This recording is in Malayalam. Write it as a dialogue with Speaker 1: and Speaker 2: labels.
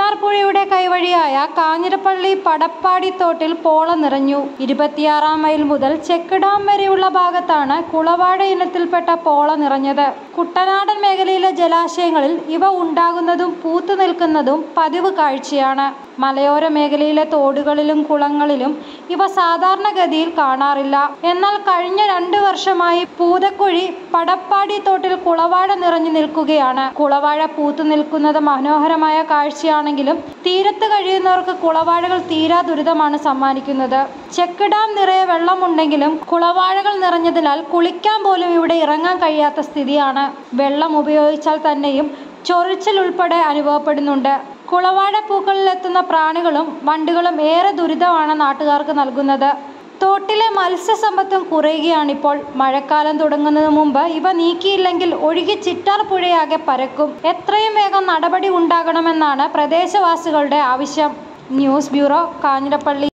Speaker 1: ചിറ്റാർപ്പുഴയുടെ കൈവഴിയായ കാഞ്ഞിരപ്പള്ളി പടപ്പാടി തോട്ടിൽ പോള നിറഞ്ഞു ഇരുപത്തിയാറാം മൈൽ മുതൽ ചെക്ക് ഡാം വരെയുള്ള ഭാഗത്താണ് കുളവാഴ ഇനത്തിൽപ്പെട്ട പോള നിറഞ്ഞത് കുട്ടനാടൻ മേഖലയിലെ ജലാശയങ്ങളിൽ ഇവ ഉണ്ടാകുന്നതും പൂത്തു നിൽക്കുന്നതും പതിവ് കാഴ്ചയാണ് മലയോര മേഖലയിലെ തോടുകളിലും കുളങ്ങളിലും ഇവ സാധാരണഗതിയിൽ കാണാറില്ല എന്നാൽ കഴിഞ്ഞ രണ്ടു വർഷമായി പൂതക്കുഴി പടപ്പാടി തോട്ടിൽ കുളവാഴ നിറഞ്ഞു നിൽക്കുകയാണ് കുളവാഴ പൂത്തു നിൽക്കുന്നത് മനോഹരമായ കാഴ്ചയാണെങ്കിലും തീരത്ത് കഴിയുന്നവർക്ക് കുളവാഴകൾ തീരാ ദുരിതമാണ് സമ്മാനിക്കുന്നത് ചെക്ക് ഡാം നിറയെ വെള്ളമുണ്ടെങ്കിലും കുളവാഴകൾ നിറഞ്ഞതിനാൽ കുളിക്കാൻ പോലും ഇവിടെ ഇറങ്ങാൻ കഴിയാത്ത സ്ഥിതിയാണ് വെള്ളം ഉപയോഗിച്ചാൽ തന്നെയും ചൊറിച്ചിൽ ഉൾപ്പെടെ അനുഭവപ്പെടുന്നുണ്ട് കുളവാഴ പൂക്കളിലെത്തുന്ന പ്രാണികളും വണ്ടുകളും ഏറെ ദുരിതമാണ് നാട്ടുകാർക്ക് നൽകുന്നത് തോട്ടിലെ മത്സ്യസമ്പത്തും കുറയുകയാണിപ്പോൾ മഴക്കാലം തുടങ്ങുന്നതിന് മുമ്പ് ഇവ നീക്കിയില്ലെങ്കിൽ ഒഴുകി ചിറ്റാർ പുഴയാകെ പരക്കും എത്രയും വേഗം നടപടി ഉണ്ടാകണമെന്നാണ് പ്രദേശവാസികളുടെ ആവശ്യം ന്യൂസ് ബ്യൂറോ കാഞ്ഞിരപ്പള്ളി